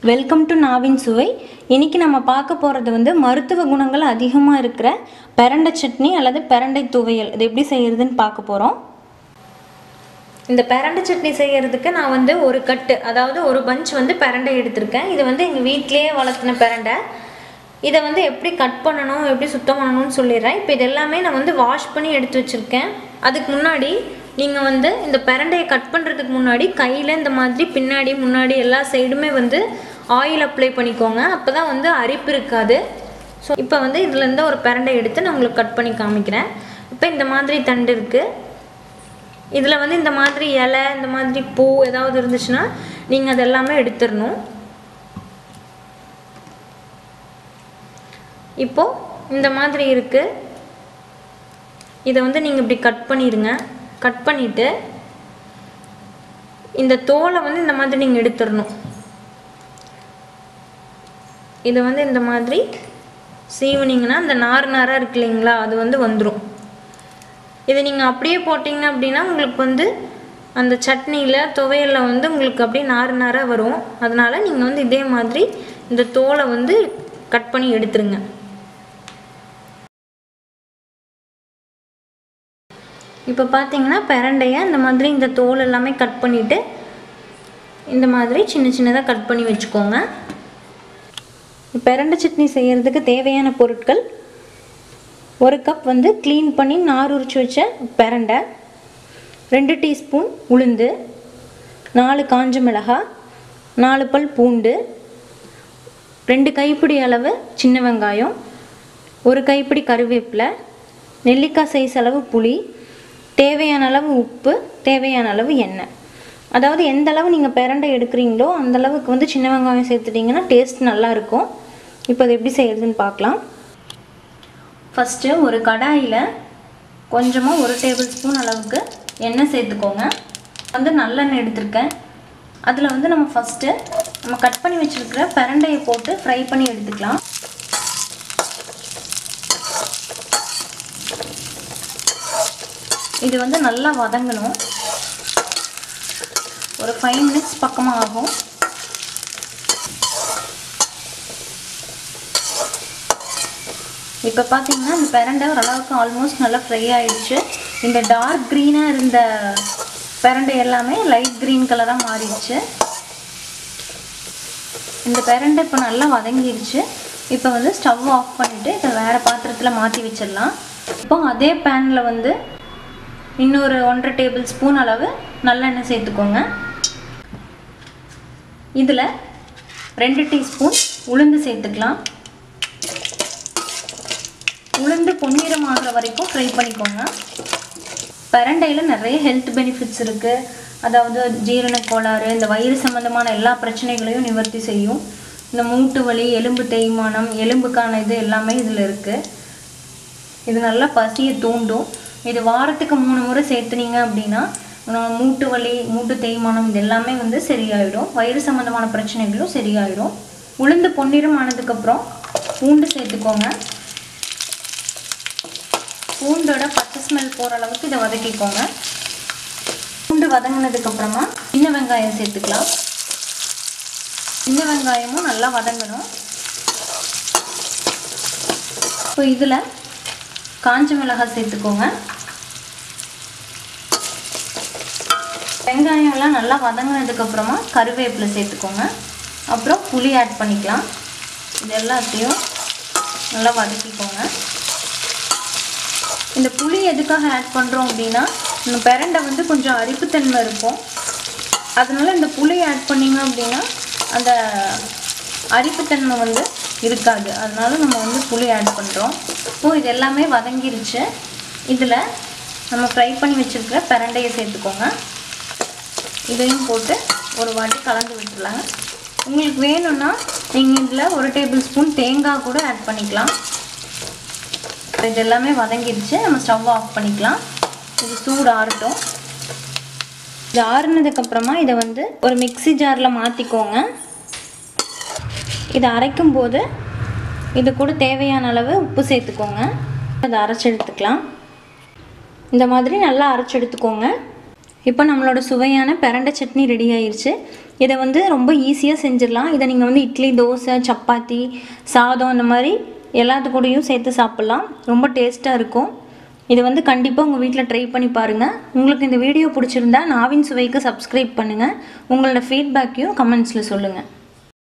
welcome to நாவின் சுவை இன்னைக்கு நம்ம பார்க்க போகிறது வந்து மருத்துவ குணங்கள் அதிகமாக இருக்கிற பிரண்டை சட்னி அல்லது பிரண்டை துவையல் இது எப்படி செய்யறதுன்னு பார்க்க போகிறோம் இந்த பிரண்டை சட்னி செய்யறதுக்கு நான் வந்து ஒரு கட்டு அதாவது ஒரு பஞ்ச் வந்து பிரண்டை எடுத்திருக்கேன் இது வந்து எங்கள் வீட்டிலேயே வளர்த்தின பிரண்டை இதை வந்து எப்படி கட் பண்ணணும் எப்படி சுத்தம் பண்ணணும்னு சொல்லிடுறேன் இப்போ இது எல்லாமே நான் வந்து வாஷ் பண்ணி எடுத்து வச்சுருக்கேன் அதுக்கு முன்னாடி நீங்கள் வந்து இந்த பிரண்டையை கட் பண்ணுறதுக்கு முன்னாடி கையில் இந்த மாதிரி பின்னாடி முன்னாடி எல்லா சைடுமே வந்து ஆயில் அப்ளை பண்ணிக்கோங்க அப்போ தான் வந்து அரிப்பு இருக்காது ஸோ இப்போ வந்து இதுலேருந்து ஒரு பிரண்டை எடுத்து நான் உங்களுக்கு கட் பண்ணி காமிக்கிறேன் இப்போ இந்த மாதிரி தண்டு இருக்குது இதில் வந்து இந்த மாதிரி இலை இந்த மாதிரி பூ ஏதாவது இருந்துச்சுன்னா நீங்கள் அது எல்லாமே எடுத்துடணும் இப்போது இந்த மாதிரி இருக்குது இதை வந்து நீங்கள் இப்படி கட் பண்ணிடுங்க கட் பண்ணிவிட்டு இந்த தோலை வந்து இந்த மாதிரி நீங்கள் எடுத்துடணும் இதை வந்து இந்த மாதிரி சீவுனீங்கன்னா இந்த நார் நாராக இருக்கு இல்லைங்களா அது வந்து வந்துடும் இதை நீங்கள் அப்படியே போட்டிங்க அப்படின்னா உங்களுக்கு வந்து அந்த சட்னியில் துவையலில் வந்து உங்களுக்கு அப்படியே நார் நாராக வரும் அதனால் நீங்கள் வந்து இதே மாதிரி இந்த தோலை வந்து கட் பண்ணி எடுத்துருங்க இப்போ பார்த்தீங்கன்னா பிரண்டையை இந்த மாதிரி இந்த தோல் எல்லாமே கட் பண்ணிவிட்டு இந்த மாதிரி சின்ன சின்னதாக கட் பண்ணி வச்சுக்கோங்க பிரண்டை சட்னி செய்கிறதுக்கு தேவையான பொருட்கள் ஒரு கப் வந்து க்ளீன் பண்ணி நார் உரிச்சு வச்ச பிரண்டை ரெண்டு டீஸ்பூன் உளுந்து நாலு காஞ்ச மிளகாய் நாலு பல் பூண்டு ரெண்டு கைப்பிடி அளவு சின்ன வெங்காயம் ஒரு கைப்பிடி கருவேப்பிலை நெல்லிக்காய் சைஸ் அளவு புளி தேவையான அளவு உப்பு தேவையான அளவு எண்ணெய் அதாவது எந்த அளவு நீங்கள் பிரண்டை எடுக்கிறீங்களோ அந்த அளவுக்கு வந்து சின்ன வெங்காயம் சேர்த்துட்டிங்கன்னா டேஸ்ட் நல்லா இருக்கும் இப்போ அது எப்படி செய்யறதுன்னு பார்க்கலாம் ஃபஸ்ட்டு ஒரு கடாயில் கொஞ்சமாக ஒரு டேபிள் ஸ்பூன் அளவுக்கு எண்ணெய் சேர்த்துக்கோங்க வந்து நல்லெண்ணெய் எடுத்திருக்கேன் அதில் வந்து நம்ம ஃபஸ்ட்டு நம்ம கட் பண்ணி வச்சுருக்கிற பிரண்டையை போட்டு ஃப்ரை பண்ணி எடுத்துக்கலாம் இது வந்து நல்லா வதங்கணும் ஒரு ஃபைவ் மினிட்ஸ் பக்கமாக ஆகும் இப்போ பார்த்தீங்கன்னா இந்த பிரண்டை ஓரளவுக்கு ஆல்மோஸ்ட் நல்லா ஃப்ரை ஆயிடுச்சு இந்த டார்க் க்ரீனாக இருந்த பிரண்டை எல்லாமே லைட் க்ரீன் கலராக மாறிடுச்சு இந்த பிரண்டை இப்போ நல்லா வதங்கிடுச்சு இப்போ வந்து ஸ்டவ் ஆஃப் பண்ணிவிட்டு இதை வேறு பாத்திரத்தில் மாற்றி வச்சிடலாம் இப்போ அதே பேனில் வந்து இன்னொரு ஒன்றரை டேபிள் ஸ்பூன் அளவு நல்லெண்ணெய் சேர்த்துக்கோங்க இதில் ரெண்டு டீஸ்பூன் உளுந்து சேர்த்துக்கலாம் உளுந்து பொன்னிறம் ஆகிற வரைக்கும் ஃப்ரை பண்ணிக்கோங்க பிரண்டையில் நிறைய ஹெல்த் பெனிஃபிட்ஸ் இருக்குது அதாவது ஜீரண கோளாறு இந்த வயிறு சம்மந்தமான எல்லா பிரச்சனைகளையும் நிவர்த்தி செய்யும் இந்த மூட்டு வலி எலும்பு தேய்மானம் எலும்புக்கான இது எல்லாமே இதில் இருக்குது இது நல்லா பசியை தூண்டும் இது வாரத்துக்கு மூணு முறை சேர்த்துனீங்க அப்படின்னா மூட்டு வலி மூட்டு தேய்மானம் இது எல்லாமே வந்து சரியாயிடும் வயிறு சம்மந்தமான பிரச்சனைகளும் சரியாயிடும் உளுந்து பொன்னிறம் ஆனதுக்கப்புறம் பூண்டு சேர்த்துக்கோங்க பூண்டோட பச்சை ஸ்மெல் போகிற அளவுக்கு இதை வதக்கிக்கோங்க பூண்டு வதங்கினதுக்கப்புறமா சின்ன வெங்காயம் சேர்த்துக்கலாம் சின்ன வெங்காயமும் நல்லா வதங்கணும் இப்போ இதில் காஞ்ச மிளகாய் சேர்த்துக்கோங்க வெங்காயம்லாம் நல்லா வதங்கினதுக்கப்புறமா கருவேப்பிலை சேர்த்துக்கோங்க அப்புறம் புளி ஆட் பண்ணிக்கலாம் இது எல்லாத்தையும் நல்லா வதக்கிக்கோங்க இந்த புளி எதுக்காக ஆட் பண்ணுறோம் அப்படின்னா இந்த பிரண்டை வந்து கொஞ்சம் அரிப்புத்தன்மை இருக்கும் அதனால இந்த புளி ஆட் பண்ணிங்க அப்படின்னா அந்த அரிப்புத்தன்மை வந்து இருக்காது அதனால நம்ம வந்து புளி ஆட் பண்ணுறோம் இப்போது இது எல்லாமே வதங்கிருச்சு இதில் நம்ம ஃப்ரை பண்ணி வச்சுருக்கிற பிரண்டையை சேர்த்துக்கோங்க இதையும் போட்டு ஒரு வாட்டி கலந்து விட்டுருலாம் உங்களுக்கு வேணும்னா நீங்கள் இதில் ஒரு டேபிள் ஸ்பூன் தேங்காய் கூட ஆட் பண்ணிக்கலாம் இது எல்லாமே வதங்கிடுச்சு நம்ம ஸ்டவ் ஆஃப் பண்ணிக்கலாம் இது சூடு ஆறட்டும் இது ஆறுனதுக்கப்புறமா இதை வந்து ஒரு மிக்சி ஜாரில் மாற்றிக்கோங்க இதை அரைக்கும் போது இது கூட தேவையான அளவு உப்பு சேர்த்துக்கோங்க அதை அரைச்சி எடுத்துக்கலாம் இந்த மாதிரி நல்லா அரைச்சி எடுத்துக்கோங்க இப்போ நம்மளோட சுவையான பிரண்டை சட்னி ரெடி ஆயிருச்சு இதை வந்து ரொம்ப ஈஸியாக செஞ்சிடலாம் இதை நீங்கள் வந்து இட்லி தோசை சப்பாத்தி சாதம் அந்த மாதிரி எல்லாத்து கூடயும் சேர்த்து சாப்பிட்லாம் ரொம்ப டேஸ்ட்டாக இருக்கும் இது வந்து கண்டிப்பாக உங்கள் வீட்டில் ட்ரை பண்ணி பாருங்கள் உங்களுக்கு இந்த வீடியோ பிடிச்சிருந்தா நாவின் சுவைக்கு சப்ஸ்கிரைப் பண்ணுங்கள் உங்களோட ஃபீட்பேக்கையும் கமெண்ட்ஸில் சொல்லுங்கள்